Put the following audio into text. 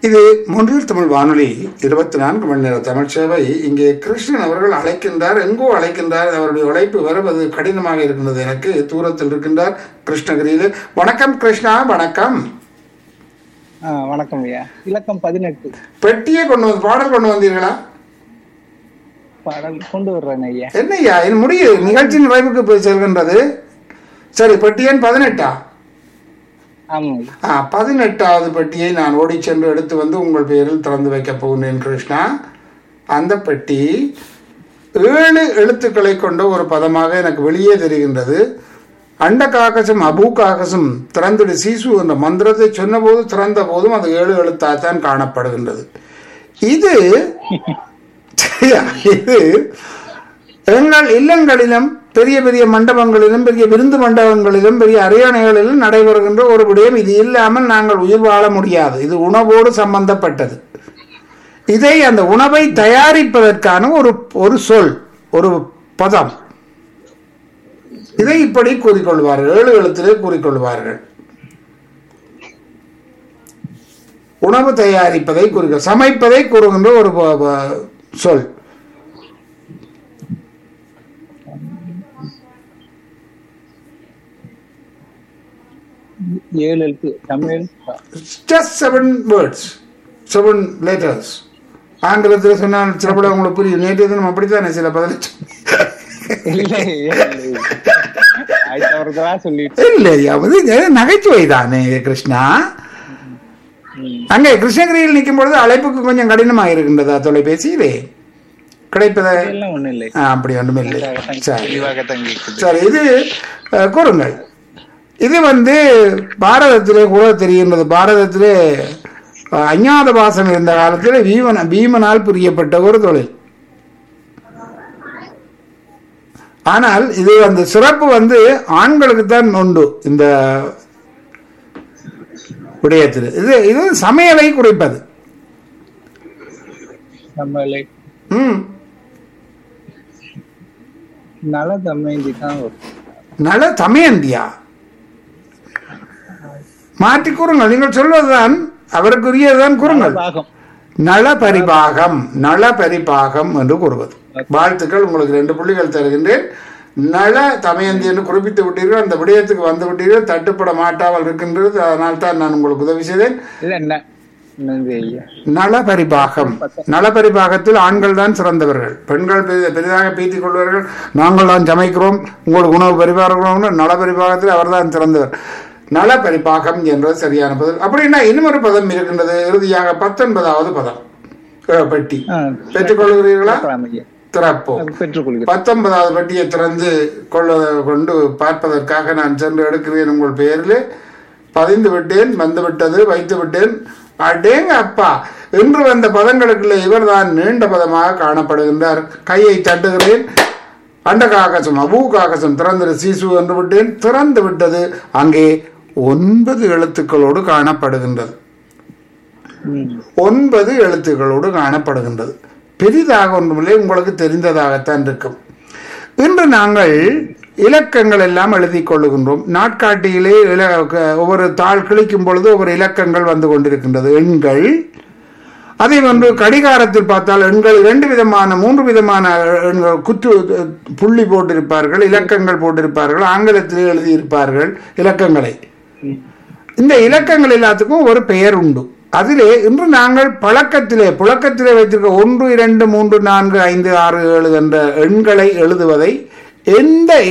இது மொன்றில் தமிழ் வானொலி இருபத்தி நான்கு மணி நேர தமிழ் சேவை இங்கே கிருஷ்ணன் அவர்கள் அழைக்கின்றார் எங்கோ அழைக்கின்றார் அவருடைய உழைப்பு வருவது கடினமாக இருக்கின்றது எனக்கு தூரத்தில் இருக்கின்றார் கிருஷ்ணகிரியில் வணக்கம் கிருஷ்ணா வணக்கம் ஆ, வணக்கம் ஐயா இலக்கம் பதினெட்டு பெட்டியை கொண்டு வந்து பாடல் கொண்டு வந்தீர்களா பாடல் கொண்டு வர்றேன் ஐயா என்னய்யா இது முடியுது நிகழ்ச்சி நிறைவுக்கு போய் செல்கின்றது சரி பெட்டியன் பதினெட்டா ஆமாம் ஐயா ஆ பதினெட்டாவது பெட்டியை நான் ஓடிச் சென்று எடுத்து வந்து உங்கள் பெயரில் திறந்து வைக்கப் போகிறேன் கிருஷ்ணா அந்த பெட்டி ஏழு எழுத்துக்களை கொண்ட ஒரு பதமாக எனக்கு வெளியே தெரிகின்றது அண்ட காகசம் அபூ காகசம் திறந்துடு சீசு என்ற மந்திரத்தை சொன்னபோது திறந்த போதும் அது ஏழு எழுத்தாத்தான் காணப்படுகின்றது இது சரியா? இது எங்கள் இல்லங்களிலும் பெரிய பெரிய மண்டபங்களிலும் பெரிய விருந்து மண்டபங்களிலும் பெரிய அரியணைகளிலும் நடைபெறுகின்ற ஒரு விடயம் இது இல்லாமல் நாங்கள் உயிர் வாழ முடியாது இது உணவோடு சம்பந்தப்பட்டது இதை அந்த உணவை தயாரிப்பதற்கான ஒரு ஒரு சொல் ஒரு பதம் இதை இப்படி கூறிக்கொள்வார்கள் ஏழு எழுத்திலே கூறிக்கொள்வார்கள் உணவு தயாரிப்பதை குறிக்க சமைப்பதை கூறுகின்ற ஒரு ப- ப- சொல் ஏழு எழுத்து தமிழ் just seven words seven letters ஆங்கிலத்தில் சொன்னால் சிலப்பட உங்களுக்கு புரியும் நேற்று தினம் அப்படித்தானே சில பதில் இல்லை ஐயா, இல்லை. ஆயிரத்தி அவர்களா சொல்லிட்டு இல்லை அது நகைச்சுவை தானே கிருஷ்ணா அங்கே கிருஷ்ணகிரியில் நிற்கும் பொழுது அழைப்புக்கு கொஞ்சம் கடினமாக இருக்கின்றதா தொலைபேசியிலே கிடைப்பதா எல்லாம் ஒண்ணும் இல்லை ஆ, அப்படி ஒன்றும் இல்லை சரி தெளிவாகத்தான் கேட்குது சரி இது அஹ், கூறுங்கள் இது வந்து பாரதத்திலே கூட தெரிகின்றது பாரதத்திலே அஹ், அஞ்ஞாத பாசம் இருந்த காலத்தில் பீமன் பீமனால் புரியப்பட்ட ஒரு தொழில் ஆனால் இது அந்த சிறப்பு வந்து ஆண்களுக்கு தான் உண்டு இந்த விடயத்தில் இது இது சமையலை குறிப்பது நம்மளை ம் நல தமைந்தி தான் வரும் நல தமயந்தியா மாற்றி கூறுங்கள் நீங்கள் சொல்வதுதான் அவருக்குரியதுதான் கூறுங்கள் பாகம் நல பரிபாகம் நல பரிபாகம் என்று கூறுவது வாழ்த்துக்கள் உங்களுக்கு ரெண்டு புள்ளிகள் தருகின்றேன் நல தமயந்தி என்று குறிப்பிட்டு விட்டீர்கள் அந்த விடயத்துக்கு வந்து விட்டீர்கள் தட்டுப்பட மாட்டாமல் இருக்கின்றது அதனால் தான் நான் உங்களுக்கு உதவி செய்தேன் இல்ல என்ன நன்றி ஐயா நல பரிபாகம் நல பரிபாகத்தில் ஆண்கள் தான் சிறந்தவர்கள் பெண்கள் பெரி- பெரிதாக பீத்திக் கொள்வார்கள் நாங்கள் தான் சமைக்கிறோம் உங்களுக்கு உணவு பரிபாகிறோம் நல பரிபாகத்தில் அவர்தான் சிறந்தவர் நல பரிபாகம் என்றது சரியான பதில் அப்படின்னா இன்னொரு பதம் இருக்கின்றது இறுதியாக பத்தொன்பதாவது பதம் அஹ், பெட்டி ஆ, பெற்றுக்கொள்கிறீர்களா பார்க்கலாம் ஐயா திறப்போம் அது பெற்றுக்கொள்கிறேன் பத்தொன்பதாவது பெட்டியை திறந்து கொள்ள கொண்டு பார்ப்பதற்காக நான் சென்று எடுக்கிறேன் உங்கள் பெயரில் பதிந்து விட்டேன் வந்து விட்டது வைத்து விட்டேன் அடேங்க அப்பா இன்று வந்த பதங்களுக்குள்ள இவர்தான் நீண்ட பதமாக காணப்படுகின்றார் கையை தட்டுகிறேன் அண்டகாகசம் அபூகாகசம் திறந்து சீசு என்று விட்டேன் திறந்து விட்டது அங்கே ஒன்பது எழுத்துக்களோடு காணப்படுகின்றது ம். ஒன்பது எழுத்துக்களோடு காணப்படுகின்றது பெரிதாக ஒன்றுமில்லை உங்களுக்கு தெரிந்ததாகத்தான் இருக்கும் இன்று நாங்கள் இலக்கங்கள் எல்லாம் எழுதி கொள்ளுகின்றோம் நாட்காட்டியிலே இல க- ஒவ்வொரு தாள் கிழிக்கும் பொழுது ஒவ்வொரு இலக்கங்கள் வந்து கொண்டிருக்கின்றது எண்கள் அதே போன்று கடிகாரத்தில் பார்த்தால் எண்கள் இரண்டு விதமான மூன்று விதமான எண்கள் குத்து புள்ளி போட்டிருப்பார்கள் இலக்கங்கள் போட்டிருப்பார்கள் ஆங்கிலத்திலே எழுதியிருப்பார்கள் இலக்கங்களை இந்த இலக்கங்கள் எல்லாத்துக்கும் ஒரு பெயர் உண்டு அதிலே இன்று நாங்கள் பழக்கத்திலே புழக்கத்திலே வைத்திருக்க ஒன்று இரண்டு மூன்று நான்கு ஐந்து ஆறு ஏழு என்ற எண்களை எழுதுவதை எந்த